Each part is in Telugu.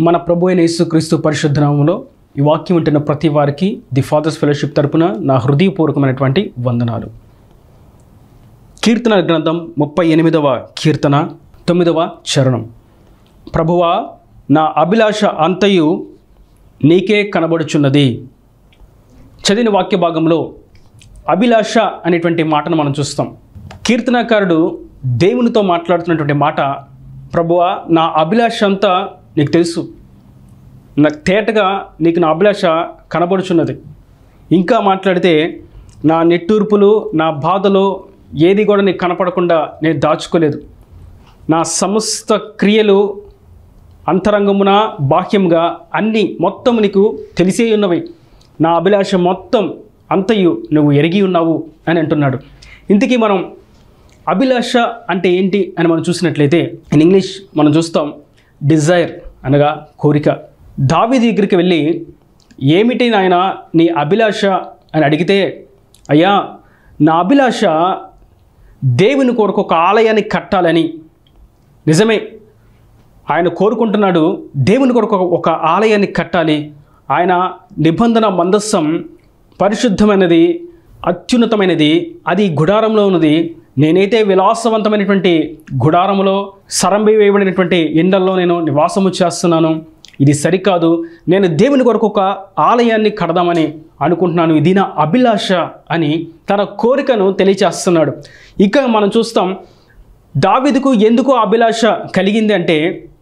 మన ప్రభు అయిన యేసుక్రీస్తు పరిశుద్ధ నామములో ఈ వాక్యం ఉంటున్న ప్రతి వారికి ది ఫాదర్స్ ఫెలోషిప్ తరపున నా హృదయపూర్వకమైనటువంటి వందనాలు కీర్తన గ్రంథం ముప్పై ఎనిమిదవ కీర్తన తొమ్మిదవ చరణం ప్రభువా నా అభిలాష అంతయు నీకే కనబడుచున్నది చదివిన వాక్య భాగంలో అభిలాష అనేటువంటి మాటను మనం చూస్తాం కీర్తనాకారుడు దేవునితో మాట్లాడుతున్నటువంటి మాట ప్రభువా నా అభిలాష అంతా నీకు తెలుసు నాకు తేటగా నీకు నా అభిలాష కనబడుచున్నది ఇంకా మాట్లాడితే నా నిట్టూర్పులు నా బాధలు ఏది కూడా నీకు కనపడకుండా నేను దాచుకోలేదు నా సమస్త క్రియలు అంతరంగమున బాహ్యముగా అన్నీ మొత్తం నీకు తెలిసే ఉన్నవి నా అభిలాష మొత్తం అంతయు నువ్వు ఎరిగి ఉన్నావు అని అంటున్నాడు ఇంతకీ మనం అభిలాష అంటే ఏంటి అని మనం చూసినట్లయితే ఇన్ ఇంగ్లీష్ మనం చూస్తాం డిజైర్ అనగా కోరిక దావి దగ్గరికి వెళ్ళి ఏమిటి నాయన నీ అభిలాష అని అడిగితే అయ్యా నా అభిలాష దేవుని కొరకు ఒక ఆలయాన్ని కట్టాలని నిజమే ఆయన కోరుకుంటున్నాడు దేవుని కొరకు ఒక- ఒక ఆలయాన్ని కట్టాలి ఆయన నిబంధన మందస్సం పరిశుద్ధమైనది అత్యున్నతమైనది అది గుడారంలో ఉన్నది నేనైతే విలాసవంతమైనటువంటి గుడారంలో సరంబి వేయబడినటువంటి ఎండల్లో నేను నివాసము చేస్తున్నాను ఇది సరికాదు నేను దేవుని కొరకు ఒక ఆలయాన్ని కడదామని అనుకుంటున్నాను ఇది నా అభిలాష అని తన కోరికను తెలియచేస్తున్నాడు ఇక మనం చూస్తాం దావీదుకు ఎందుకు ఆ అభిలాష కలిగింది అంటే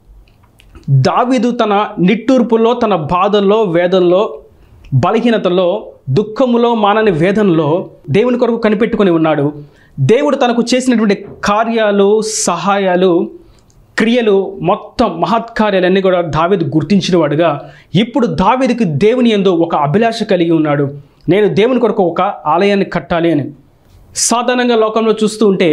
దావీదు తన నిట్టూర్పుల్లో తన బాధల్లో వేదనలో బలహీనతల్లో దుఃఖములో మానని వేదనలో దేవుని కొరకు కనిపెట్టుకొని ఉన్నాడు దేవుడు తనకు చేసినటువంటి కార్యాలు సహాయాలు క్రియలు మొత్తం మహత్కార్యాలన్నీ కూడా దావీదు గుర్తించిన వాడుగా ఇప్పుడు దావీదుకి దేవుని ఎందు ఒక అభిలాష కలిగి ఉన్నాడు నేను దేవుని కొరకు ఒక ఆలయాన్ని కట్టాలి అని సాధారణంగా లోకంలో చూస్తూ ఉంటే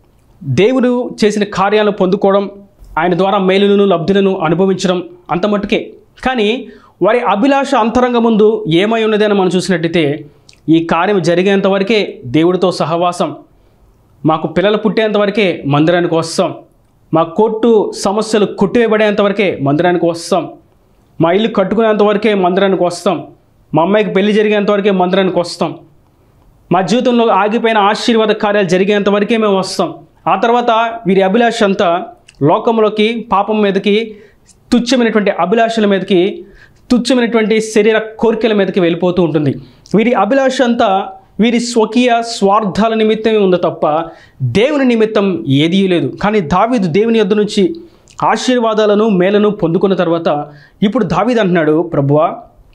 దేవుడు చేసిన కార్యాలను పొందుకోవడం ఆయన ద్వారా మేలులను లబ్ధులను అనుభవించడం అంత మట్టుకే కానీ వారి అభిలాష అంతరంగ ముందు ఏమై ఉన్నది అని మనం చూసినట్టయితే ఈ కార్యం జరిగేంత వరకే దేవుడితో సహవాసం మాకు పిల్లలు పుట్టేంత వరకే మందిరానికి వస్తాం మా కోర్టు సమస్యలు కొట్టివేయబడేంత వరకే మందిరానికి వస్తాం మా ఇల్లు కట్టుకునేంత వరకే మందిరానికి వస్తాం మా అమ్మాయికి పెళ్లి జరిగేంత వరకే మందిరానికి వస్తాం మా జీవితంలో ఆగిపోయిన ఆశీర్వాద కార్యాలు జరిగేంత వరకే మేము వస్తాం ఆ తర్వాత వీరి అభిలాష అంతా లోకంలోకి పాపం మీదకి తుచ్చమైనటువంటి అభిలాషల మీదకి తుచ్చమైనటువంటి శరీర కోరికల మీదకి వెళ్ళిపోతూ ఉంటుంది వీరి అభిలాష అంతా వీరి స్వకీయ స్వార్థాల నిమిత్తమే ఉంది తప్ప దేవుని నిమిత్తం ఏదీ లేదు కానీ దావీదు దేవుని యొద్ద నుంచి ఆశీర్వాదాలను మేలను పొందుకున్న తర్వాత ఇప్పుడు దావీదు అంటున్నాడు ప్రభువా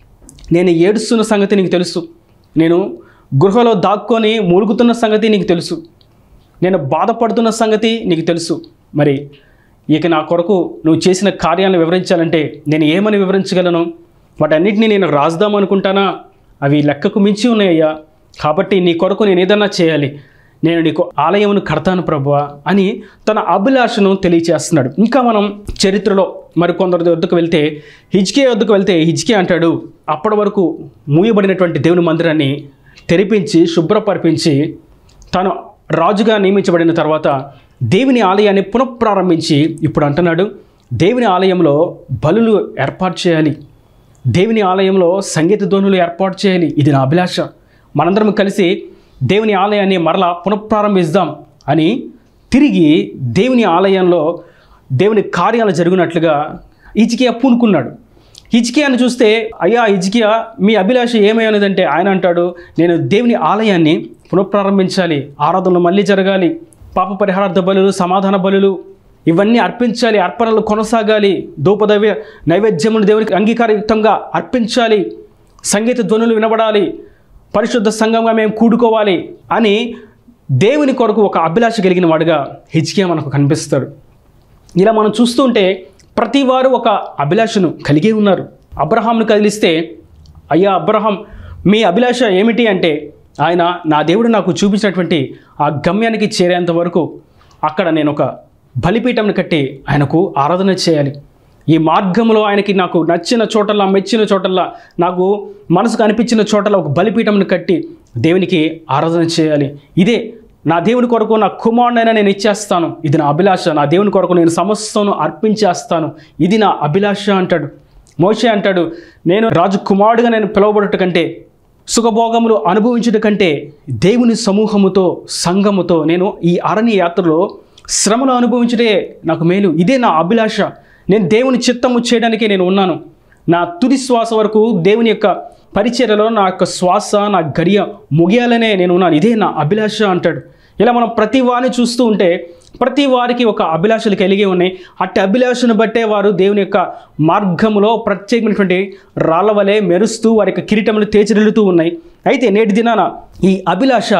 నేను ఏడుస్తున్న సంగతి నీకు తెలుసు నేను గృహలో దాక్కొని మూలుగుతున్న సంగతి నీకు తెలుసు నేను బాధపడుతున్న సంగతి నీకు తెలుసు మరి ఇక నా కొరకు నువ్వు చేసిన కార్యాలను వివరించాలంటే నేను ఏమని వివరించగలను వాటన్నిటిని నేను రాజదాం అనుకుంటానా అవి లెక్కకు మించి ఉన్నాయ్యా కాబట్టి నీ కొరకు నేను ఏదన్నా చేయాలి నేను నీకు ఆలయమును కడతాను ప్రభువా అని తన అభిలాషను తెలియచేస్తున్నాడు ఇంకా మనం చరిత్రలో మరికొందరి వద్దకు వెళ్తే హిజ్కే వద్దకు వెళ్తే హిజ్కే అంటాడు అప్పటి వరకు మూయబడినటువంటి దేవుని మందిరాన్ని తెరిపించి శుభ్రపరిపించి తాను రాజుగా నియమించబడిన తర్వాత దేవుని ఆలయాన్ని పునఃప్రారంభించి ఇప్పుడు అంటున్నాడు దేవుని ఆలయంలో బలులు ఏర్పాటు చేయాలి దేవుని ఆలయంలో సంగీత ధ్వనులు ఏర్పాటు చేయాలి ఇది నా అభిలాష మనందరం కలిసి దేవుని ఆలయాన్ని మరలా పునఃప్రారంభిస్తాం అని తిరిగి దేవుని ఆలయంలో దేవుని కార్యాలు జరిగినట్లుగా ఇజికియా పూనుకున్నాడు హిజ్కియాను చూస్తే అయ్యా హిజ్కియా మీ అభిలాష ఏమైనదంటే ఆయన అంటాడు నేను దేవుని ఆలయాన్ని పునఃప్రారంభించాలి ఆరాధనలు మళ్ళీ జరగాలి పాప పరిహారార్థ బలులు సమాధాన బలులు ఇవన్నీ అర్పించాలి అర్పణలు కొనసాగాలి ధూపదవ్య నైవేద్యములు దేవునికి అంగీకారయుక్తంగా అర్పించాలి సంగీత ధ్వనులు వినబడాలి పరిశుద్ధ సంఘంగా మేము కూడుకోవాలి అని దేవుని కొరకు ఒక అభిలాష కలిగిన వాడుగా హిజ్కియా మనకు కనిపిస్తాడు ఇలా మనం చూస్తుంటే ప్రతి వారు ఒక అభిలాషను కలిగి ఉన్నారు అబ్రహాంను కదిలిస్తే అయ్యా అబ్రహాం మీ అభిలాష ఏమిటి అంటే ఆయన నా దేవుడు నాకు చూపించినటువంటి ఆ గమ్యానికి చేరేంత వరకు అక్కడ నేను ఒక బలిపీఠంను కట్టి ఆయనకు ఆరాధన చేయాలి ఈ మార్గంలో ఆయనకి నాకు నచ్చిన చోటల్లా మెచ్చిన చోటల్లా నాకు మనసుకు అనిపించిన చోటలా ఒక బలిపీఠంను కట్టి దేవునికి ఆరాధన చేయాలి ఇదే నా దేవుని కొరకు నా కుమారుడైనా నేను ఇచ్చేస్తాను ఇది నా అభిలాష నా దేవుని కొరకు నేను సమస్తను అర్పించేస్తాను ఇది నా అభిలాష అంటాడు మోషే అంటాడు నేను రాజు కుమారుడుగా నేను పిలువబడుట కంటే సుఖభోగములు అనుభవించుట కంటే దేవుని సమూహముతో సంఘముతో నేను ఈ అరణ్య యాత్రలో శ్రమను అనుభవించుటే నాకు మేలు ఇదే నా అభిలాష నేను దేవుని చిత్తము చేయడానికే నేను ఉన్నాను నా తుది శ్వాస వరకు దేవుని యొక్క పరిచర్యలో నా యొక్క శ్వాస నా గడియ ముగియాలనే నేను ఉన్నాను ఇదే నా అభిలాష అంటాడు ఇలా మనం ప్రతి వారిని చూస్తూ ఉంటే ప్రతి వారికి ఒక అభిలాషలు కలిగి ఉన్నాయి అట్టి అభిలాషను బట్టే వారు దేవుని యొక్క మార్గములో ప్రత్యేకమైనటువంటి రాళ్ళ వలె మెరుస్తూ వారి యొక్క కిరీటములు తేచిరెలుతూ ఉన్నాయి అయితే నేటి దినాన ఈ అభిలాష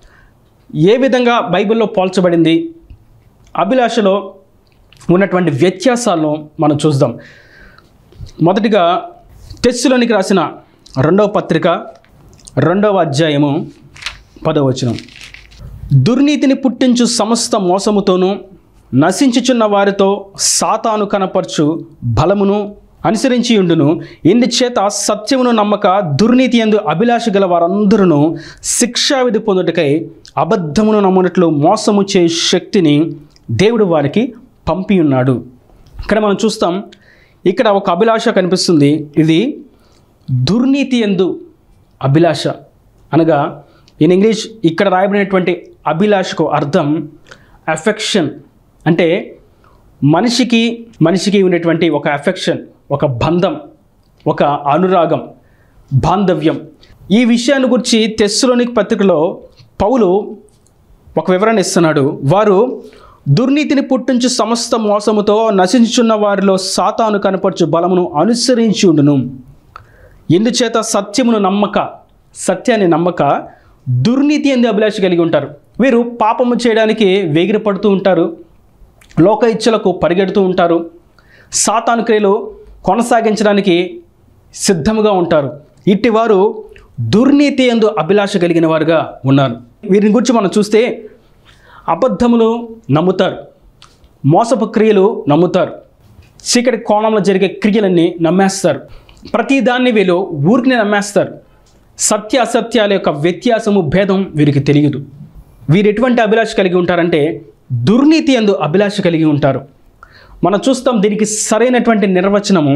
ఏ విధంగా బైబిల్లో పోల్చబడింది అభిలాషలో ఉన్నటువంటి వ్యత్యాసాలను మనం చూద్దాం మొదటిగా టెస్టులోనికి రాసిన రెండవ పత్రిక రెండవ అధ్యాయము పదవచనం దుర్నీతిని పుట్టించు సమస్త మోసముతోనూ నశించుచున్న వారితో సాతాను కనపరచు బలమును అనుసరించి ఉండును ఇందుచేత సత్యమును నమ్మక దుర్నీతి ఎందు అభిలాష గల వారందరూ శిక్షావిధి పొందుటకై అబద్ధమును నమ్మునట్లు మోసము చే శక్తిని దేవుడు వారికి పంపి ఉన్నాడు ఇక్కడ మనం చూస్తాం ఇక్కడ ఒక అభిలాష కనిపిస్తుంది ఇది దుర్నీతి ఎందు అభిలాష అనగా ఇన్ ఇంగ్లీష్ ఇక్కడ రాయబడినటువంటి అభిలాషకు అర్థం అఫెక్షన్ అంటే మనిషికి మనిషికి ఉన్నటువంటి ఒక అఫెక్షన్ ఒక బంధం ఒక అనురాగం బాంధవ్యం ఈ విషయాన్ని గురించి తెస్సులోని పత్రికలో పౌలు ఒక వివరణ ఇస్తున్నాడు వారు దుర్నీతిని పుట్టించు సమస్త మోసముతో నశించున్న వారిలో సాతాను కనపరచు బలమును అనుసరించి ఉండును ఎందుచేత సత్యమును నమ్మక సత్యాన్ని నమ్మక దుర్నీతి ఎందు అభిలాష కలిగి ఉంటారు వీరు పాపము చేయడానికి వేగిర పడుతూ ఉంటారు లోక ఇచ్చలకు పరిగెడుతూ ఉంటారు సాతాను క్రియలు కొనసాగించడానికి సిద్ధముగా ఉంటారు ఇట్టి వారు దుర్నీతి ఎందు అభిలాష కలిగిన వారుగా ఉన్నారు వీరిని గురించి మనం చూస్తే అబద్ధములు నమ్ముతారు మోసపు క్రియలు నమ్ముతారు చీకటి కోణంలో జరిగే క్రియలన్నీ నమ్మేస్తారు ప్రతిదాన్ని వీళ్ళు ఊరికి నమ్మేస్తారు సత్య అసత్యాల యొక్క వ్యత్యాసము భేదం వీరికి తెలియదు వీరు ఎటువంటి అభిలాష కలిగి ఉంటారంటే దుర్నీతి ఎందు అభిలాష కలిగి ఉంటారు మనం చూస్తాం దీనికి సరైనటువంటి నిర్వచనము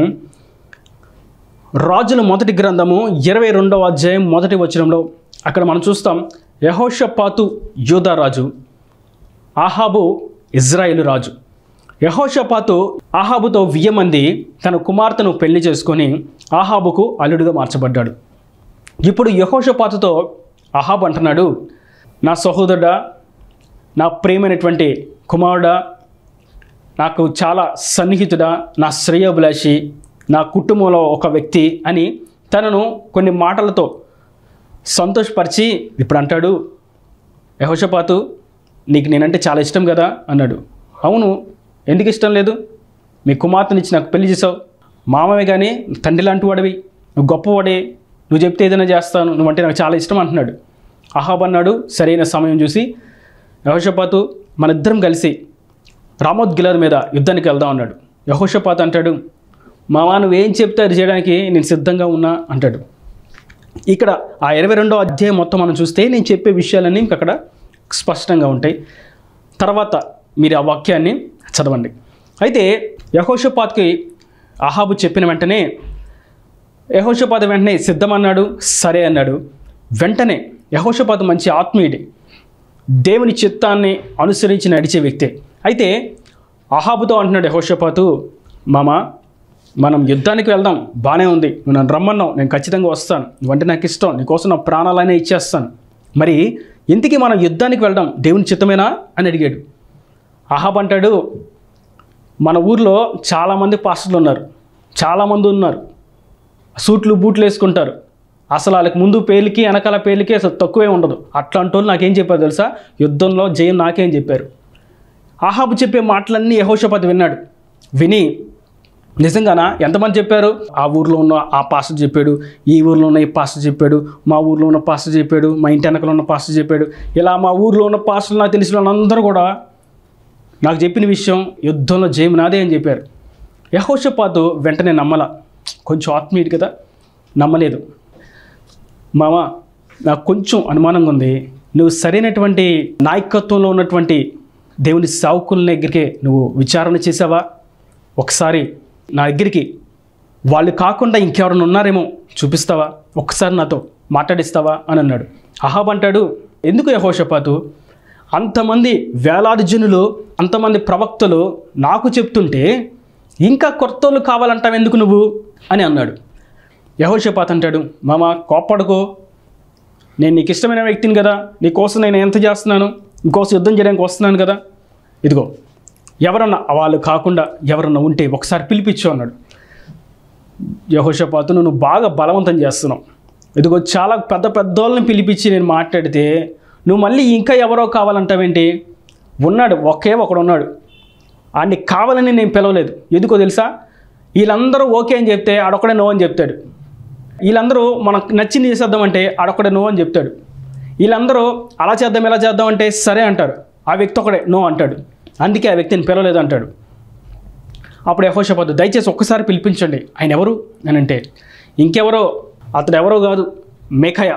రాజుల మొదటి గ్రంథము ఇరవై రెండవ అధ్యాయం మొదటి వచనంలో అక్కడ మనం చూస్తాం యహోషపాతు యూదారాజు ఆహాబు ఇజ్రాయేలు రాజు యహోషపాతు ఆహాబుతో వియ్యమంది తన కుమార్తెను పెళ్లి చేసుకొని ఆహాబుకు అల్లుడిగా మార్చబడ్డాడు ఇప్పుడు యహోషపాతుతో అహాబ్ అంటున్నాడు నా సహోదరుడా నా ప్రేమైనటువంటి కుమారుడా నాకు చాలా సన్నిహితుడా నా శ్రేయోభిలాషి నా కుటుంబంలో ఒక వ్యక్తి అని తనను కొన్ని మాటలతో సంతోషపరిచి ఇప్పుడు అంటాడు యహోషపాతు నీకు నేనంటే చాలా ఇష్టం కదా అన్నాడు అవును ఎందుకు ఇష్టం లేదు మీ కుమార్తెనిచ్చి నాకు పెళ్లి చేసావు మామమే కానీ తండ్రి లాంటి వాడివి నువ్వు గొప్పవాడే నువ్వు చెప్తే ఏదైనా చేస్తాను నువ్వంటే నాకు చాలా ఇష్టం అంటున్నాడు అహాబ్ అన్నాడు సరైన సమయం చూసి యహోషపాతు మన ఇద్దరం కలిసి రామోద్ గిలాద్ మీద యుద్ధానికి వెళ్దాం అన్నాడు యహోషపాత్ అంటాడు మామా నువ్వేం చెప్తే అది చేయడానికి నేను సిద్ధంగా ఉన్నా అంటాడు ఇక్కడ ఆ ఇరవై రెండో అధ్యాయం మొత్తం మనం చూస్తే నేను చెప్పే విషయాలన్నీ మీకు అక్కడ స్పష్టంగా ఉంటాయి తర్వాత మీరు ఆ వాక్యాన్ని చదవండి అయితే యహోషపాత్కి అహాబు చెప్పిన వెంటనే యహోషపాత వెంటనే సిద్ధమన్నాడు సరే అన్నాడు వెంటనే యహోషపాత మంచి ఆత్మీయుడే దేవుని చిత్తాన్ని అనుసరించి నడిచే వ్యక్తే అయితే అహాబుతో అంటున్నాడు యహోషపాతు మామ మనం యుద్ధానికి వెళ్దాం బాగానే ఉంది నువ్వు నన్ను రమ్మన్నావు నేను ఖచ్చితంగా వస్తాను నువ్వంటే నాకు ఇష్టం నీకోసం నా ప్రాణాలనే ఇచ్చేస్తాను మరి ఇంతకీ మనం యుద్ధానికి వెళ్దాం దేవుని చిత్తమేనా అని అడిగాడు అహాబ్ అంటాడు మన ఊర్లో చాలామంది పాస్టర్లు ఉన్నారు చాలామంది ఉన్నారు సూట్లు బూట్లు వేసుకుంటారు అసలు వాళ్ళకి ముందు పేర్లకి వెనకాల పేర్లకి అసలు తక్కువే ఉండదు అట్లాంటి వాళ్ళు నాకేం చెప్పారు తెలుసా యుద్ధంలో జయం నాకేం చెప్పారు ఆహాబు చెప్పే మాటలన్నీ యహోషపతి విన్నాడు విని నిజంగానా ఎంతమంది చెప్పారు ఆ ఊర్లో ఉన్న ఆ పాస్టర్ చెప్పాడు ఈ ఊర్లో ఉన్న ఈ పాస్టర్ చెప్పాడు మా ఊర్లో ఉన్న పాస్టర్ చెప్పాడు మా ఇంటి వెనకలో ఉన్న పాస్టర్ చెప్పాడు ఇలా మా ఊర్లో ఉన్న పాస్టర్లు నాకు తెలిసిన వాళ్ళందరూ కూడా నాకు చెప్పిన విషయం యుద్ధంలో జయం నాదే అని చెప్పారు యహోషపాతు వెంటనే నమ్మల కొంచెం ఆత్మీయుడు కదా నమ్మలేదు మామ నాకు కొంచెం అనుమానంగా ఉంది నువ్వు సరైనటువంటి నాయకత్వంలో ఉన్నటువంటి దేవుని సావుకుల దగ్గరికి నువ్వు విచారణ చేసావా ఒకసారి నా దగ్గరికి వాళ్ళు కాకుండా ఇంకెవరైనా ఉన్నారేమో చూపిస్తావా ఒక్కసారి నాతో మాట్లాడిస్తావా అని అన్నాడు అహాబ్ అంటాడు ఎందుకు యహోషపాతు అంతమంది వేలాది జనులు అంతమంది ప్రవక్తలు నాకు చెప్తుంటే ఇంకా కొత్తలు కావాలంటావు ఎందుకు నువ్వు అని అన్నాడు యహోషపాత్ అంటాడు మామ కోప్పడుకో నేను నీకు ఇష్టమైన వ్యక్తిని కదా నీకోసం నేను ఎంత చేస్తున్నాను నీకోసం యుద్ధం చేయడానికి వస్తున్నాను కదా ఇదిగో ఎవరన్నా వాళ్ళు కాకుండా ఎవరన్నా ఉంటే ఒకసారి పిలిపించు అన్నాడు యహోషపాతు నువ్వు బాగా బలవంతం చేస్తున్నావు ఇదిగో చాలా పెద్ద పెద్దోళ్ళని పిలిపించి నేను మాట్లాడితే నువ్వు మళ్ళీ ఇంకా ఎవరో కావాలంటావేంటి ఉన్నాడు ఒకే ఒకడు ఉన్నాడు ఆడిని కావాలని నేను పిలవలేదు ఎందుకో తెలుసా వీళ్ళందరూ ఓకే అని చెప్తే ఆడొక్కడే నో అని చెప్తాడు వీళ్ళందరూ మనకు నచ్చింది చేసేద్దామంటే ఆడొక్కడే నో అని చెప్తాడు వీళ్ళందరూ అలా చేద్దాం ఇలా చేద్దాం అంటే సరే అంటారు ఆ వ్యక్తి ఒకడే నో అంటాడు అందుకే ఆ వ్యక్తిని పిలవలేదు అంటాడు అప్పుడు యహోషపాతు దయచేసి ఒక్కసారి పిలిపించండి ఆయన ఎవరు అని అంటే ఇంకెవరో అతడు ఎవరో కాదు మేకయ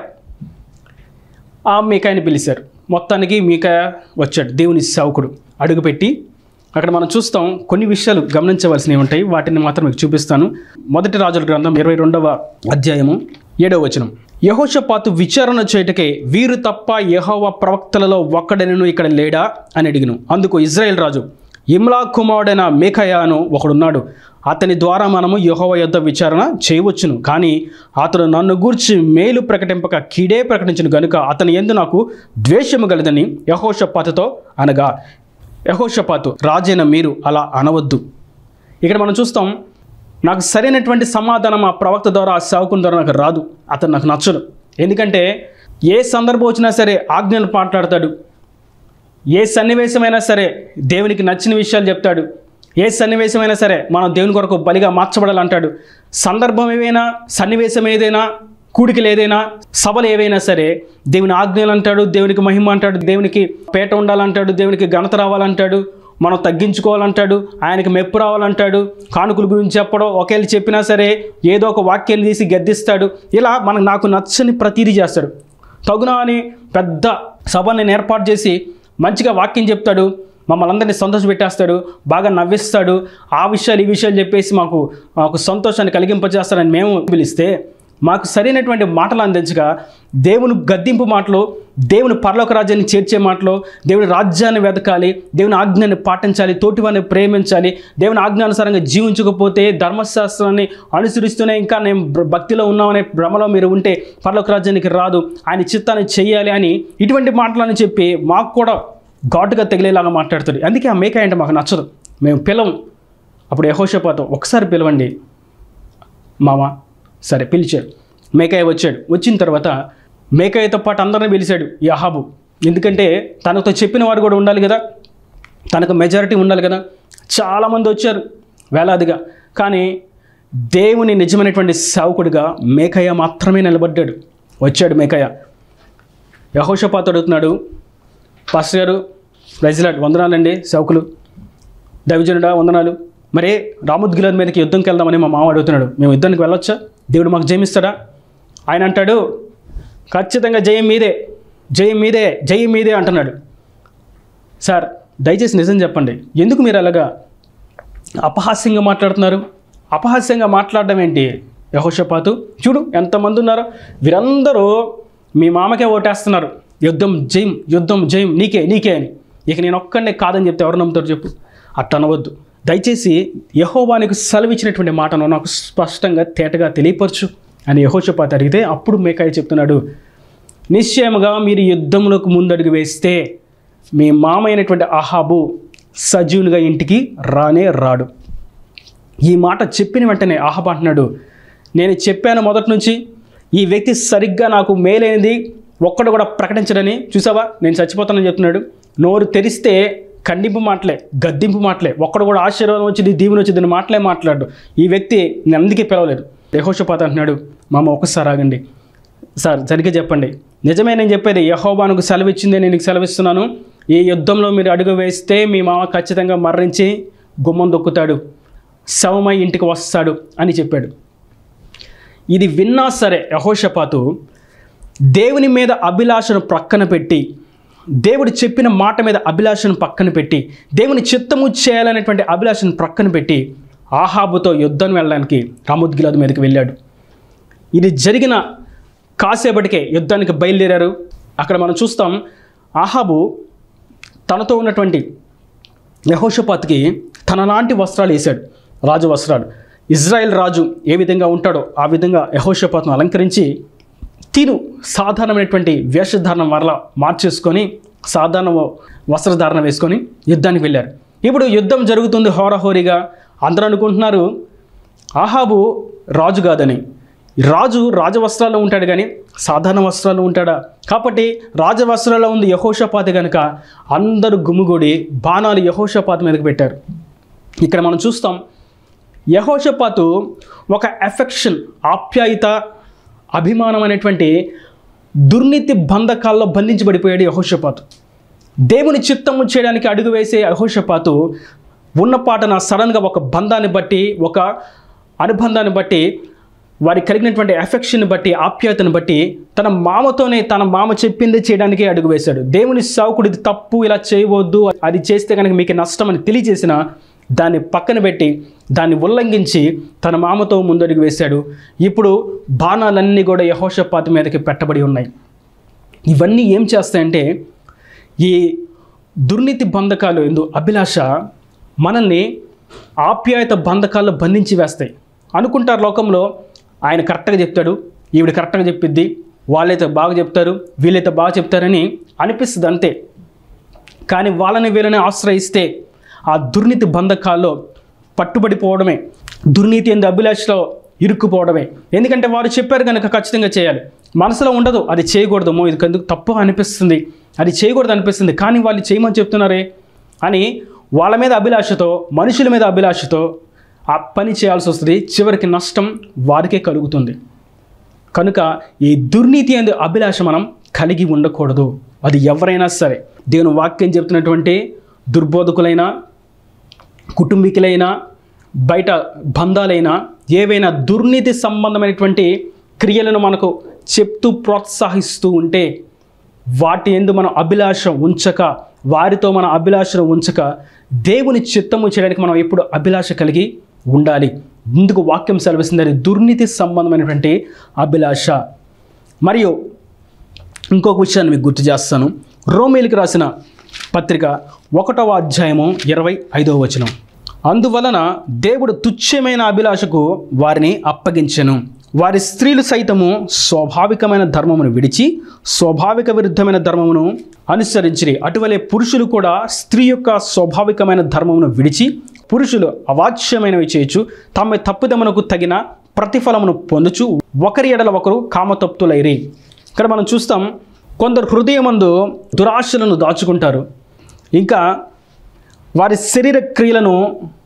ఆ మేకాయని పిలిచారు మొత్తానికి మీకాయ వచ్చాడు దేవుని సేవకుడు అడుగుపెట్టి అక్కడ మనం చూస్తాం కొన్ని విషయాలు గమనించవలసినవి ఉంటాయి వాటిని మాత్రం మీకు చూపిస్తాను మొదటి రాజుల గ్రంథం ఇరవై రెండవ అధ్యాయము ఏడవ వచనం యహోషపాతు విచారణ చేయటకే వీరు తప్ప యెహోవా ప్రవక్తలలో ఒక్కడనను ఇక్కడ లేడా అని అడిగిను అందుకు ఇజ్రాయెల్ రాజు ఇమ్లా కుమారుడైన మేకయ అను ఒకడున్నాడు అతని ద్వారా మనము యెహోవా యొద్ద విచారణ చేయవచ్చును కానీ అతడు నన్ను గూర్చి మేలు ప్రకటింపక కీడే ప్రకటించను గనుక అతని ఎందు నాకు ద్వేషము గలదని యహోషపాతుతో అనగా యహోషపాతు రాజైన మీరు అలా అనవద్దు ఇక్కడ మనం చూస్తాం నాకు సరైనటువంటి సమాధానం ఆ ప్రవక్త ద్వారా ఆ సేవకుని ద్వారా నాకు రాదు అతను నాకు నచ్చడు ఎందుకంటే ఏ సందర్భం వచ్చినా సరే ఆజ్ఞలు మాట్లాడతాడు ఏ సన్నివేశమైనా సరే దేవునికి నచ్చిన విషయాలు చెప్తాడు ఏ సన్నివేశమైనా సరే మనం దేవుని కొరకు బలిగా మార్చబడాలంటాడు సందర్భం ఏదైనా సన్నివేశం ఏదైనా కూడికలు ఏదైనా సభలు ఏవైనా సరే దేవుని ఆజ్ఞలు అంటాడు దేవునికి మహిమ అంటాడు దేవునికి పేట ఉండాలంటాడు దేవునికి ఘనత రావాలంటాడు మనం తగ్గించుకోవాలంటాడు ఆయనకి మెప్పు రావాలంటాడు కానుకల గురించి చెప్పడం ఒకేళ్ళు చెప్పినా సరే ఏదో ఒక వాక్యాన్ని తీసి గద్దిస్తాడు ఇలా మనకు నాకు నచ్చని ప్రతీది చేస్తాడు తగునా అని పెద్ద సభని నేను ఏర్పాటు చేసి మంచిగా వాక్యం చెప్తాడు మమ్మల్ని అందరినీ సంతోష పెట్టేస్తాడు బాగా నవ్విస్తాడు ఆ విషయాలు ఈ విషయాలు చెప్పేసి మాకు మాకు సంతోషాన్ని కలిగింపజేస్తాడని మేము పిలిస్తే మాకు సరైనటువంటి మాటలు అందించగా దేవుని గద్దింపు మాటలు దేవుని పరలోక రాజ్యాన్ని చేర్చే మాటలు దేవుని రాజ్యాన్ని వెతకాలి దేవుని ఆజ్ఞాన్ని పాటించాలి తోటివారిని ప్రేమించాలి దేవుని ఆజ్ఞానుసారంగా జీవించకపోతే ధర్మశాస్త్రాన్ని అనుసరిస్తూనే ఇంకా నేను భ- భక్తిలో ఉన్నామనే భ్రమలో మీరు ఉంటే పరలోక రాజ్యానికి రాదు ఆయన చిత్తాన్ని చెయ్యాలి అని ఇటువంటి మాటలని చెప్పి మాకు కూడా ఘాటుగా తగిలేలాగా మాట్లాడుతాడు అందుకే ఆ మేక అంటే మాకు నచ్చదు మేము పిలవం అప్పుడు యహోషపాతం ఒకసారి పిలవండి మామ సరే పిలిచాడు మేకాయ వచ్చాడు వచ్చిన తర్వాత మేకాయతో పాటు అందరిని పిలిచాడు ఈ అహాబు ఎందుకంటే తనతో చెప్పిన వారు కూడా ఉండాలి కదా తనకు మెజారిటీ ఉండాలి కదా చాలామంది వచ్చారు వేలాదిగా కానీ దేవుని నిజమైనటువంటి సేవకుడిగా మేకయ్య మాత్రమే నిలబడ్డాడు వచ్చాడు మేకయ్య యహోషపాత్ అడుగుతున్నాడు పాస్టర్ గారు ప్రైజ్లాడ్ వందనాలండి సేవకులు దైవజనుడా వందనాలు మరే రాముద్గిలాద్ మీదకి యుద్ధంకి వెళ్దామని మా మామ అడుగుతున్నాడు మేము యుద్ధానికి వెళ్ళొచ్చా దేవుడు మాకు జయమిస్తాడా ఆయన అంటాడు ఖచ్చితంగా జయం మీదే జయం మీదే జయం మీదే అంటున్నాడు సార్ దయచేసి నిజం చెప్పండి ఎందుకు మీరు అలాగా అపహాస్యంగా మాట్లాడుతున్నారు అపహాస్యంగా మాట్లాడడం ఏంటి యహోషపాతు చూడు ఎంతమంది ఉన్నారో వీరందరూ మీ మామకే ఓటేస్తున్నారు యుద్ధం జయం యుద్ధం జయం నీకే నీకే అని ఇక నేను ఒక్కడనే కాదని చెప్తే ఎవరు నమ్ముతారు చెప్పు అట్ట అనవద్దు దయచేసి యహోవానికి సెలవిచ్చినటువంటి మాటను నాకు స్పష్టంగా తేటగా తెలియపరచు అని యహోషపాత్ అడిగితే అప్పుడు మేకాయ చెప్తున్నాడు నిశ్చయముగా మీరు యుద్ధములకు ముందడుగు వేస్తే మీ మామ అయినటువంటి అహాబు సజీవునిగా ఇంటికి రానే రాడు ఈ మాట చెప్పిన వెంటనే ఆహబ అంటున్నాడు నేను చెప్పాను మొదటి నుంచి ఈ వ్యక్తి సరిగ్గా నాకు మేలైనది ఒక్కడు కూడా ప్రకటించడని చూసావా నేను చచ్చిపోతానని చెప్తున్నాడు నోరు తెరిస్తే ఖండింపు మాటలే గద్దింపు మాటలే ఒక్కడు కూడా ఆశీర్వాదం వచ్చింది దీవెన వచ్చింది అని మాటలే మాట్లాడు ఈ వ్యక్తి నేను అందుకే పిలవలేదు యహోషపాత అంటున్నాడు మామ ఒక్కసారి ఆగండి సార్ సరిగ్గా చెప్పండి నిజమే నేను చెప్పేది యహోబానుకు సెలవిచ్చిందే నేను నీకు సెలవిస్తున్నాను ఈ యుద్ధంలో మీరు అడుగు వేస్తే మీ మామ ఖచ్చితంగా మరణించి గుమ్మం దొక్కుతాడు శవమై ఇంటికి వస్తాడు అని చెప్పాడు ఇది విన్నా సరే యహోషపాతు దేవుని మీద అభిలాషను ప్రక్కన పెట్టి దేవుడు చెప్పిన మాట మీద అభిలాషను పక్కన పెట్టి దేవుని చిత్తము చేయాలనేటువంటి అభిలాషను ప్రక్కన పెట్టి ఆహాబుతో యుద్ధం వెళ్ళడానికి రామోద్గిలాదు మీదకి వెళ్ళాడు ఇది జరిగిన కాసేపటికే యుద్ధానికి బయలుదేరారు అక్కడ మనం చూస్తాం ఆహాబు తనతో ఉన్నటువంటి యహోషపాత్కి తనలాంటి వస్త్రాలు వేశాడు రాజు వస్త్రాలు ఇజ్రాయెల్ రాజు ఏ విధంగా ఉంటాడో ఆ విధంగా యహోషపాత్ను అలంకరించి తీరు సాధారణమైనటువంటి వేషధారణ మరలా మార్చేసుకొని సాధారణ వస్త్రధారణ వేసుకొని యుద్ధానికి వెళ్ళారు ఇప్పుడు యుద్ధం జరుగుతుంది హోరహోరీగా అందరూ అనుకుంటున్నారు ఆహాబు రాజు కాదని రాజు రాజవస్త్రాల్లో ఉంటాడు కానీ సాధారణ వస్త్రాల్లో ఉంటాడా కాబట్టి రాజవస్త్రాల్లో ఉంది యహోషపాతి కనుక అందరూ గుమ్ముగూడి బాణాలు యహోషపాతి మీదకి పెట్టారు ఇక్కడ మనం చూస్తాం యహోషపాతు ఒక ఎఫెక్షన్ ఆప్యాయత అభిమానం అనేటువంటి దుర్నీతి బంధకాల్లో బంధించబడిపోయాడు యహోషపాతు దేవుని చిత్తము చేయడానికి అడుగు వేసే యహోషపాతు ఉన్న పాటన సడన్గా ఒక బంధాన్ని బట్టి ఒక అనుబంధాన్ని బట్టి వారికి కలిగినటువంటి ఎఫెక్షన్ని బట్టి ఆప్యాయతను బట్టి తన మామతోనే తన మామ చెప్పింది చేయడానికి అడుగు వేశాడు దేవుని సావుకుడు ఇది తప్పు ఇలా చేయవద్దు అది చేస్తే కనుక మీకు నష్టం అని తెలియజేసిన దాన్ని పక్కన పెట్టి దాన్ని ఉల్లంఘించి తన మామతో ముందడుగు వేశాడు ఇప్పుడు బాణాలన్నీ కూడా యహోషపాతి మీదకి పెట్టబడి ఉన్నాయి ఇవన్నీ ఏం చేస్తాయంటే ఈ దుర్నీతి బంధకాలు ఎందు అభిలాష మనల్ని ఆప్యాయత బంధకాల్లో బంధించి వేస్తాయి అనుకుంటారు లోకంలో ఆయన కరెక్ట్గా చెప్తాడు ఈవిడ కరెక్ట్గా చెప్పిద్ది వాళ్ళైతే బాగా చెప్తారు వీళ్ళైతే బాగా చెప్తారని అనిపిస్తుంది అంతే కానీ వాళ్ళని వీళ్ళని ఆశ్రయిస్తే ఆ దుర్నీతి బంధకాల్లో పట్టుబడిపోవడమే దుర్నీతి ఎందు అభిలాషలో ఇరుక్కుపోవడమే ఎందుకంటే వారు చెప్పారు కనుక ఖచ్చితంగా చేయాలి మనసులో ఉండదు అది చేయకూడదు మో ఇది ఎందుకు తప్పు అనిపిస్తుంది అది చేయకూడదు అనిపిస్తుంది కానీ వాళ్ళు చేయమని చెప్తున్నారే అని వాళ్ళ మీద అభిలాషతో మనుషుల మీద అభిలాషతో ఆ పని చేయాల్సి వస్తుంది చివరికి నష్టం వారికే కలుగుతుంది కనుక ఈ దుర్నీతి అనే అభిలాష మనం కలిగి ఉండకూడదు అది ఎవరైనా సరే దేవుని వాక్యం చెప్తున్నటువంటి దుర్బోధకులైనా కుటుంబీకులైనా బయట బంధాలైనా ఏవైనా దుర్నీతి సంబంధమైనటువంటి క్రియలను మనకు చెప్తూ ప్రోత్సహిస్తూ ఉంటే వాటి ఎందు మనం అభిలాష ఉంచక వారితో మన అభిలాషను ఉంచక దేవుని చిత్తము చేయడానికి మనం ఎప్పుడు అభిలాష కలిగి ఉండాలి ఇందుకు వాక్యం సెలవిస్తుంది అది దుర్నీతి సంబంధమైనటువంటి అభిలాష మరియు ఇంకొక విషయాన్ని మీకు గుర్తు చేస్తాను రోమేలికి రాసిన పత్రిక ఒకటవ అధ్యాయము ఇరవై ఐదవ వచనం అందువలన దేవుడు తుచ్చమైన అభిలాషకు వారిని అప్పగించెను వారి స్త్రీలు సైతము స్వాభావికమైన ధర్మమును విడిచి స్వాభావిక విరుద్ధమైన ధర్మమును అనుసరించిరి అటువలే పురుషులు కూడా స్త్రీ యొక్క స్వాభావికమైన ధర్మమును విడిచి పురుషులు అవాచ్యమైనవి చేయొచ్చు తమ తప్పుదమునకు తగిన ప్రతిఫలమును పొందుచు ఒకరి ఎడల ఒకరు కామతప్తులైరి ఇక్కడ మనం చూస్తాం కొందరు హృదయమందు దురాశలను దాచుకుంటారు ఇంకా వారి శరీర క్రియలను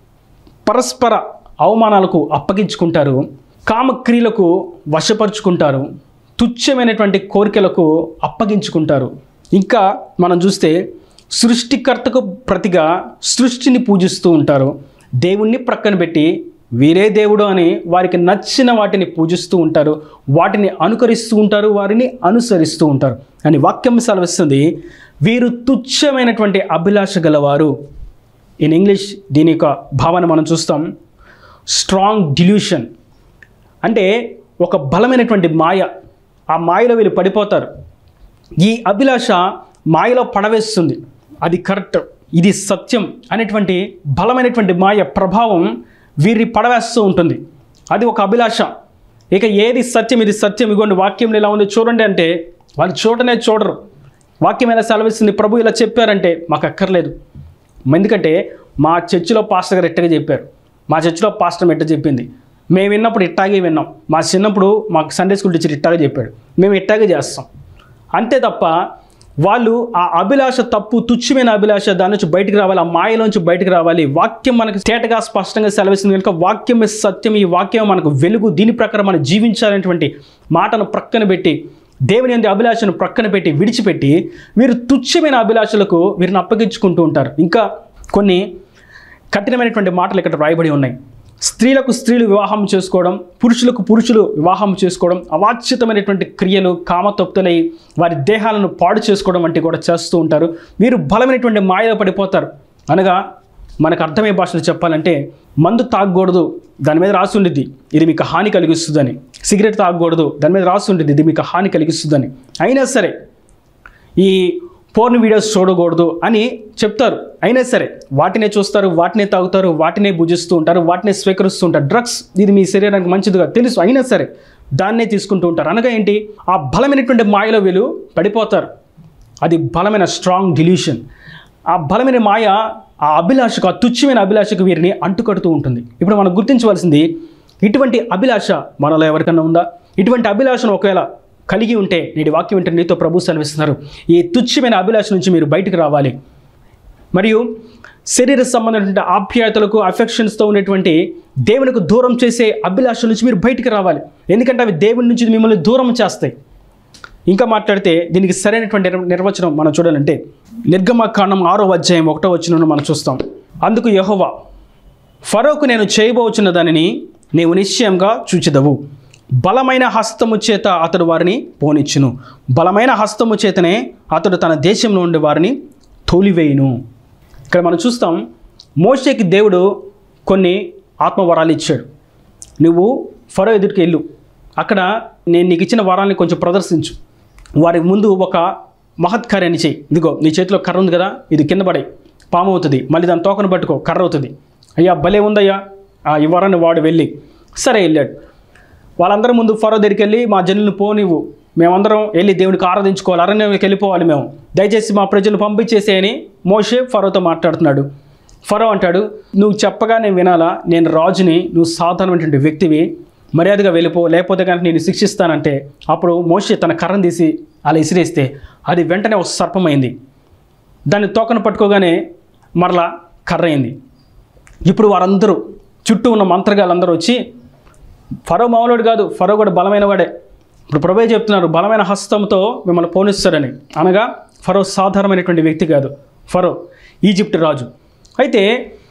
పరస్పర అవమానాలకు అప్పగించుకుంటారు కామక్రియలకు వశపరుచుకుంటారు తుచ్చమైనటువంటి కోరికలకు అప్పగించుకుంటారు ఇంకా మనం చూస్తే సృష్టికర్తకు ప్రతిగా సృష్టిని పూజిస్తూ ఉంటారు దేవుణ్ణి ప్రక్కన పెట్టి వీరే దేవుడు అని వారికి నచ్చిన వాటిని పూజిస్తూ ఉంటారు వాటిని అనుకరిస్తూ ఉంటారు వారిని అనుసరిస్తూ ఉంటారు అని వాక్యం సెలవిస్తుంది వీరు తుచ్చమైనటువంటి అభిలాష గలవారు ఇన్ ఇంగ్లీష్ దీని యొక్క భావన మనం చూస్తాం స్ట్రాంగ్ డిల్యూషన్ అంటే ఒక బలమైనటువంటి మాయ ఆ మాయలో వీళ్ళు పడిపోతారు ఈ అభిలాష మాయలో పడవేస్తుంది అది కరెక్ట్ ఇది సత్యం అనేటువంటి బలమైనటువంటి మాయ ప్రభావం వీరిని పడవేస్తూ ఉంటుంది అది ఒక అభిలాష ఇక ఏది సత్యం ఇది సత్యం ఇగోండి వాక్యం ఇలా ఉంది చూడండి అంటే వాళ్ళు చూడనే చూడరు వాక్యం ఎలా సెలవిస్తుంది ప్రభు ఇలా చెప్పారంటే మాకు అక్కర్లేదు ఎందుకంటే మా చర్చిలో పాస్టర్ గారు ఎట్టగా చెప్పారు మా చర్చిలో పాస్టర్ ఎట్ట చెప్పింది మేము విన్నప్పుడు ఇట్టాగే విన్నాం మా చిన్నప్పుడు మాకు సండే స్కూల్ టీచర్ ఇట్టాగే చెప్పాడు మేము ఇట్టాగే చేస్తాం అంతే తప్ప వాళ్ళు ఆ అభిలాష తప్పు తుచ్చమైన అభిలాష దాని నుంచి బయటికి రావాలి ఆ మాయలోంచి బయటికి రావాలి వాక్యం మనకు తేటగా స్పష్టంగా సెలవిస్తుంది కనుక వాక్యం సత్యం ఈ వాక్యం మనకు వెలుగు దీని ప్రకారం మనం జీవించాలనేటువంటి మాటను ప్రక్కన పెట్టి దేవుని అంది అభిలాషను ప్రక్కన పెట్టి విడిచిపెట్టి వీరు తుచ్చమైన అభిలాషలకు వీరిని అప్పగించుకుంటూ ఉంటారు ఇంకా కొన్ని కఠినమైనటువంటి మాటలు ఇక్కడ రాయబడి ఉన్నాయి స్త్రీలకు స్త్రీలు వివాహం చేసుకోవడం పురుషులకు పురుషులు వివాహం చేసుకోవడం అవాచ్యతమైనటువంటి క్రియలు కామతొప్తులై వారి దేహాలను పాడు చేసుకోవడం వంటి కూడా చేస్తూ ఉంటారు వీరు బలమైనటువంటి మాయలో పడిపోతారు అనగా మనకు అర్థమయ్యే భాషలో చెప్పాలంటే మందు తాగకూడదు దాని మీద రాసి ఉండిద్ది ఇది మీకు హాని కలిగిస్తుందని సిగరెట్ తాగకూడదు దాని మీద రాసి ఉండిద్ది ఇది మీకు హాని కలిగిస్తుందని అయినా సరే ఈ పోర్న్ వీడియోస్ చూడకూడదు అని చెప్తారు అయినా సరే వాటినే చూస్తారు వాటినే తాగుతారు వాటినే భుజిస్తూ ఉంటారు వాటినే స్వీకరిస్తూ ఉంటారు డ్రగ్స్ ఇది మీ శరీరానికి మంచిదిగా తెలుసు అయినా సరే దాన్నే తీసుకుంటూ ఉంటారు అనగా ఏంటి ఆ బలమైనటువంటి మాయలో వీళ్ళు పడిపోతారు అది బలమైన స్ట్రాంగ్ డిల్యూషన్ ఆ బలమైన మాయ ఆ అభిలాషకు ఆ తుచ్చమైన అభిలాషకు వీరిని అంటుకడుతూ ఉంటుంది ఇప్పుడు మనం గుర్తించవలసింది ఇటువంటి అభిలాష మనలో ఎవరికన్నా ఉందా ఇటువంటి అభిలాషను ఒకవేళ కలిగి ఉంటే నేటి వాక్యం వింటే నీతో ప్రభు సెలవిస్తున్నారు ఈ తుచ్చమైన అభిలాష నుంచి మీరు బయటకు రావాలి మరియు శరీర సంబంధమైనటువంటి ఆప్యాయతలకు అఫెక్షన్స్తో ఉన్నటువంటి దేవునికి దూరం చేసే అభిలాష నుంచి మీరు బయటికి రావాలి ఎందుకంటే అవి దేవుని నుంచి మిమ్మల్ని దూరం చేస్తాయి ఇంకా మాట్లాడితే దీనికి సరైనటువంటి నిర్- నిర్వచనం మనం చూడాలంటే నిర్గమకాండం ఆరో అధ్యాయం ఒకటో వచ్చిన మనం చూస్తాం అందుకు యెహోవా ఫరోకు నేను చేయబోచున్న దానిని నీవు నిశ్చయంగా చూచెదవు బలమైన హస్తము చేత అతడు వారిని పోనిచ్చును బలమైన హస్తము చేతనే అతడు తన దేశంలో ఉండే వారిని తోలివేయును ఇక్కడ మనం చూస్తాం మోషేకి దేవుడు కొన్ని ఆత్మవరాలు ఇచ్చాడు నువ్వు ఫరో ఎదుటికి వెళ్ళు అక్కడ నేను నీకు ఇచ్చిన వరాల్ని కొంచెం ప్రదర్శించు వారి ముందు ఒక మహత్కార్యాన్ని చేయి ఇదిగో నీ చేతిలో కర్ర ఉంది కదా ఇది కింద పడే పాము అవుతుంది మళ్ళీ దాని తోకను పట్టుకో కర్ర అవుతుంది అయ్యా భలే ఉందయ్యా ఆ, ఈ వరాన్ని వాడు వెళ్ళి సరే వెళ్ళాడు వాళ్ళందరి ముందు ఫరో దగ్గరికి వెళ్ళి మా జనులను పోనివ్వు మేమందరం వెళ్ళి దేవునికి ఆరాధించుకోవాలి అరణ్యంలోకి వెళ్ళిపోవాలి మేము దయచేసి మా ప్రజలను పంపించేసేయని మోషే ఫరోతో మాట్లాడుతున్నాడు ఫరో అంటాడు నువ్వు చెప్పగా నేను వినాలా నేను రాజుని నువ్వు సాధారణమైనటువంటి వ్యక్తివి మర్యాదగా వెళ్ళిపో లేకపోతే కనుక నేను శిక్షిస్తానంటే అప్పుడు మోషే తన కర్రను తీసి అలా ఇసిరేస్తే అది వెంటనే ఒక సర్పమైంది దాన్ని తోకను పట్టుకోగానే మరలా కర్ర అయింది ఇప్పుడు వారందరూ చుట్టూ ఉన్న మంత్రగాళ్ళందరూ వచ్చి ఫరో మామూలుడు కాదు ఫరో కూడా బలమైన వాడే ఇప్పుడు ప్రభే చెప్తున్నారు బలమైన హస్తంతో మిమ్మల్ని పోనిస్తాడని అనగా ఫరో సాధారణమైనటువంటి వ్యక్తి కాదు ఫరో ఈజిప్ట్ రాజు అయితే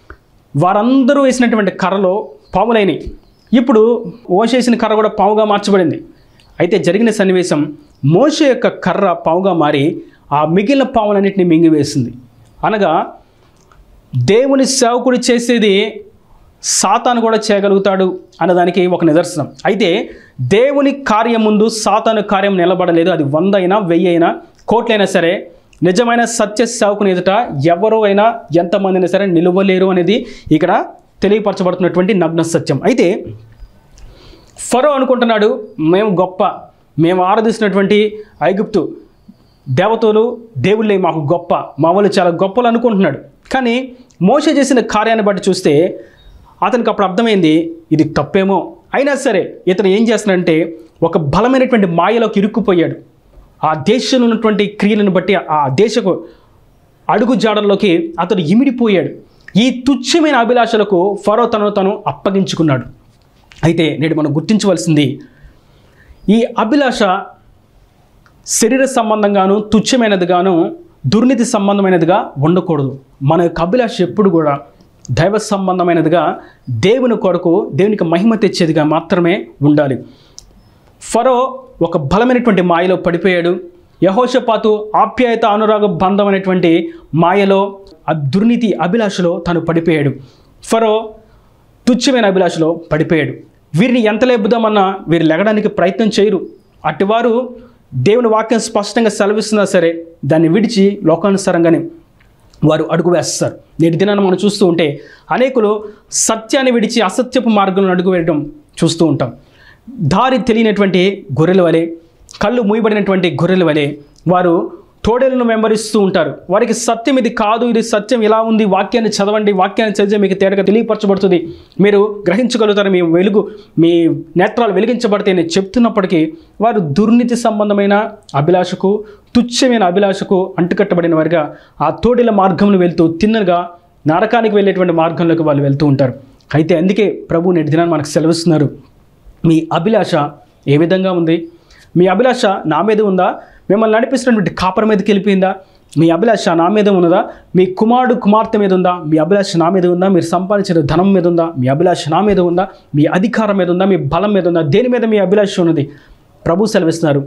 వారందరూ వేసినటువంటి కర్రలో పాములైనవి ఇప్పుడు ఓసేసిన కర్ర కూడా పాముగా మార్చబడింది అయితే జరిగిన సన్నివేశం మోషే యొక్క కర్ర పాముగా మారి ఆ మిగిలిన పాములన్నింటినీ మింగివేసింది అనగా దేవుని సేవకుడు చేసేది సాతాను కూడా చేయగలుగుతాడు అన్నదానికి ఒక నిదర్శనం అయితే దేవుని కార్యం ముందు సాతాను కార్యం నిలబడలేదు అది వంద అయినా వెయ్యి అయినా కోట్లైనా సరే నిజమైన సత్య సేవకుని ఎదుట ఎవరో అయినా ఎంతమంది అయినా సరే నిలవలేరు అనేది ఇక్కడ తెలియపరచబడుతున్నటువంటి నగ్న సత్యం అయితే ఫరో అనుకుంటున్నాడు మేము గొప్ప మేము ఆరాధిస్తున్నటువంటి ఐగుప్తు దేవతలు దేవుళ్ళే మాకు గొప్ప మా వాళ్ళు చాలా గొప్పలు అనుకుంటున్నాడు కానీ మోస చేసిన కార్యాన్ని బట్టి చూస్తే అతనికి అప్పుడు అర్థమైంది ఇది తప్పేమో అయినా సరే ఇతను ఏం చేస్తున్నాడంటే ఒక బలమైనటువంటి మాయలోకి ఇరుక్కుపోయాడు ఆ దేశంలో ఉన్నటువంటి క్రియలను బట్టి ఆ దేశకు అడుగు జాడల్లోకి అతడు ఇమిడిపోయాడు ఈ తుచ్చమైన అభిలాషలకు ఫరో తనను తను అప్పగించుకున్నాడు అయితే నేడు మనం గుర్తించవలసింది ఈ అభిలాష శరీర సంబంధంగాను తుచ్చమైనదిగాను దుర్నీతి సంబంధమైనదిగా ఉండకూడదు మన యొక్క అభిలాష ఎప్పుడు కూడా దైవ సంబంధమైనదిగా దేవుని కొరకు దేవునికి మహిమ తెచ్చేదిగా మాత్రమే ఉండాలి ఫరో ఒక బలమైనటువంటి మాయలో పడిపోయాడు యహోషపాతు ఆప్యాయత అనురాగ బంధం అనేటువంటి మాయలో ఆ దుర్నీతి అభిలాషలో తను పడిపోయాడు ఫరో తుచ్చమైన అభిలాషలో పడిపోయాడు వీరిని ఎంత లేపుదామన్నా వీరు లెగడానికి ప్రయత్నం చేయరు అటువారు దేవుని వాక్యం స్పష్టంగా సెలవిస్తున్నా సరే దాన్ని విడిచి లోకానుసారంగానే వారు అడుగు వేస్తారు నేటి దినాన్ని మనం చూస్తూ ఉంటే అనేకులు సత్యాన్ని విడిచి అసత్యపు మార్గంలో అడుగు వేయడం చూస్తూ ఉంటాం దారి తెలియనటువంటి గొర్రెల వలె కళ్ళు మూయబడినటువంటి గొర్రెల వలె వారు తోడేలను వెంబడిస్తూ ఉంటారు వారికి సత్యం ఇది కాదు ఇది సత్యం ఇలా ఉంది వాక్యాన్ని చదవండి వాక్యాన్ని చదివితే మీకు తేడాగా తెలియపరచబడుతుంది మీరు గ్రహించగలుగుతారు మీ వెలుగు మీ నేత్రాలు వెలిగించబడితే నేను చెప్తున్నప్పటికీ వారు దుర్నీతి సంబంధమైన అభిలాషకు తుచ్చమైన అభిలాషకు అంటుకట్టబడిన వారిగా ఆ తోడేల మార్గంలో వెళ్తూ తిన్నగా నరకానికి వెళ్ళేటువంటి మార్గంలోకి వాళ్ళు వెళ్తూ ఉంటారు అయితే అందుకే ప్రభు నేటి దినాన్ని మనకు సెలవిస్తున్నారు మీ అభిలాష ఏ విధంగా ఉంది మీ అభిలాష నా మీద ఉందా మిమ్మల్ని నడిపిస్తున్నటువంటి కాపర మీదకి వెళ్ళిపోయిందా మీ అభిలాష నా మీద ఉన్నదా మీ కుమారుడు కుమార్తె మీద ఉందా మీ అభిలాష నా మీద ఉందా మీరు సంపాదించిన ధనం మీద ఉందా మీ అభిలాష నా మీద ఉందా మీ అధికారం మీద ఉందా మీ బలం మీద ఉందా దేని మీద మీ అభిలాష ఉన్నది ప్రభు సెలవిస్తున్నారు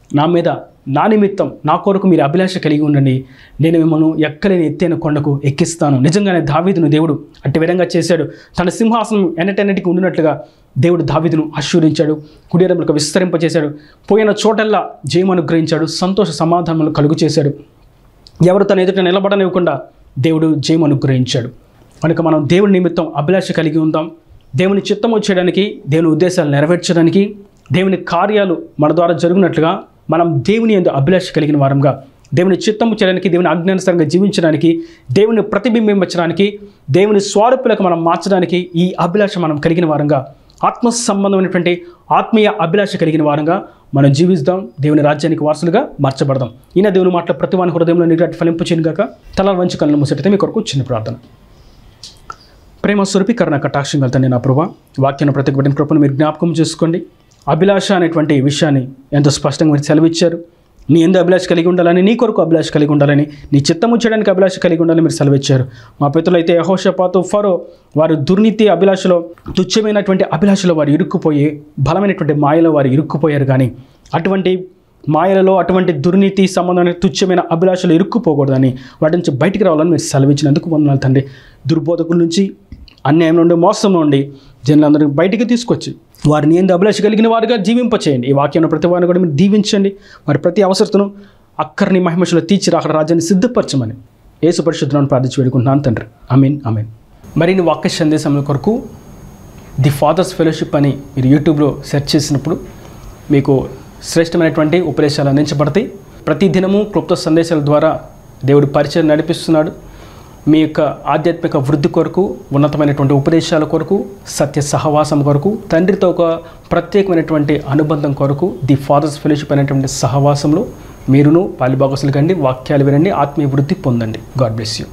నా మీద నా నిమిత్తం నా కొరకు మీరు అభిలాష కలిగి ఉండండి నేను మిమ్మల్ని ఎక్కలేని ఎత్తైన కొండకు ఎక్కిస్తాను నిజంగానే దావీదును దేవుడు అట్టి విధంగా చేశాడు తన సింహాసనం ఎన్నటెన్నటికి ఉండినట్లుగా దేవుడు దావీదును ఆశీర్వదించాడు కుడియరములకు విస్తరింపచేశాడు పోయిన చోటల్లా జయం అనుగ్రహించాడు సంతోష సమాధానములు కలుగు చేశాడు ఎవరు తన ఎదుట నిలబడనివ్వకుండా దేవుడు జయం అనుగ్రహించాడు కనుక మనం దేవుని నిమిత్తం అభిలాష కలిగి ఉందాం దేవుని చిత్తం వచ్చేయడానికి దేవుని ఉద్దేశాలు నెరవేర్చడానికి దేవుని కార్యాలు మన ద్వారా జరుగునట్లుగా మనం దేవుని ఎందు అభిలాష కలిగిన వారంగా దేవుని చిత్తము చేయడానికి దేవుని ఆజ్ఞానుసారంగా జీవించడానికి దేవుని ప్రతిబింబించడానికి దేవుని స్వరూపులకు మనం మార్చడానికి ఈ అభిలాష మనం కలిగిన వారంగా ఆత్మ సంబంధమైనటువంటి ఆత్మీయ అభిలాష కలిగిన వారంగా మనం జీవిస్తాం దేవుని రాజ్యానికి వారసులుగా మార్చబడదాం ఈయన దేవుని మాటల ప్రతి వాని హృదయంలో నిరటి ఫలింపు చేయను గాక తల వంచి కళ్ళు ముసటితే మీ కొరకు చిన్న ప్రార్థన ప్రేమ స్వరూపీకరణ కటాక్షం వెళ్తాను నా ప్రభా వాక్యాన్ని ప్రతి బిడ్డని కృపను మీరు జ్ఞాపకం చేసుకోండి అభిలాష అనేటువంటి విషయాన్ని ఎంతో స్పష్టంగా మీరు సెలవిచ్చారు నీ ఎందు అభిలాష కలిగి ఉండాలని నీ కొరకు అభిలాష కలిగి ఉండాలని నీ చిత్తము చేయడానికి అభిలాష కలిగి ఉండాలని మీరు సెలవిచ్చారు మా పితలు అయితే యహోషపాతు ఫరో వారు దుర్నీతి అభిలాషలో తుచ్చమైనటువంటి అభిలాషలో వారు ఇరుక్కుపోయి బలమైనటువంటి మాయలో వారు ఇరుక్కుపోయారు కానీ అటువంటి మాయలలో అటువంటి దుర్నీతి సంబంధమైన తుచ్చమైన అభిలాషలు ఇరుక్కుపోకూడదని వాటి నుంచి బయటికి రావాలని మీరు సెలవిచ్చినందుకు వందనాలు తండ్రి దుర్బోధకుల నుంచి అన్యాయం నుండి మోసం నుండి జనులందరినీ బయటికి తీసుకొచ్చి వారిని ఏంది అభిలాష కలిగిన వారుగా జీవింపచేయండి ఈ వాక్యం ప్రతి వారిని కూడా మీరు దీవించండి వారి ప్రతి అవసరతను అక్కరిని మహిమశలో తీర్చి అక్కడ రాజ్యాన్ని సిద్ధపరచమని యేసు పరిశుద్ధులను ప్రార్థించి వేడుకుంటున్నాను తండ్రి అమీన్ అమీన్ మరిన్ని వాక్య సందేశముల కొరకు ది ఫాదర్స్ ఫెలోషిప్ అని మీరు యూట్యూబ్లో సెర్చ్ చేసినప్పుడు మీకు శ్రేష్టమైనటువంటి ఉపదేశాలు అందించబడతాయి ప్రతి దినము క్లుప్త సందేశాల ద్వారా దేవుడు పరిచయం నడిపిస్తున్నాడు మీ యొక్క ఆధ్యాత్మిక వృద్ధి కొరకు ఉన్నతమైనటువంటి ఉపదేశాల కొరకు సత్య సహవాసం కొరకు తండ్రితో ఒక ప్రత్యేకమైనటువంటి అనుబంధం కొరకు ది ఫాదర్స్ ఫెలోషిప్ అనేటువంటి సహవాసంలో మీరును పాలిభాగసులు కండి వాక్యాలు వినండి ఆత్మీయ వృద్ధి పొందండి గాడ్ బ్లెస్ యూ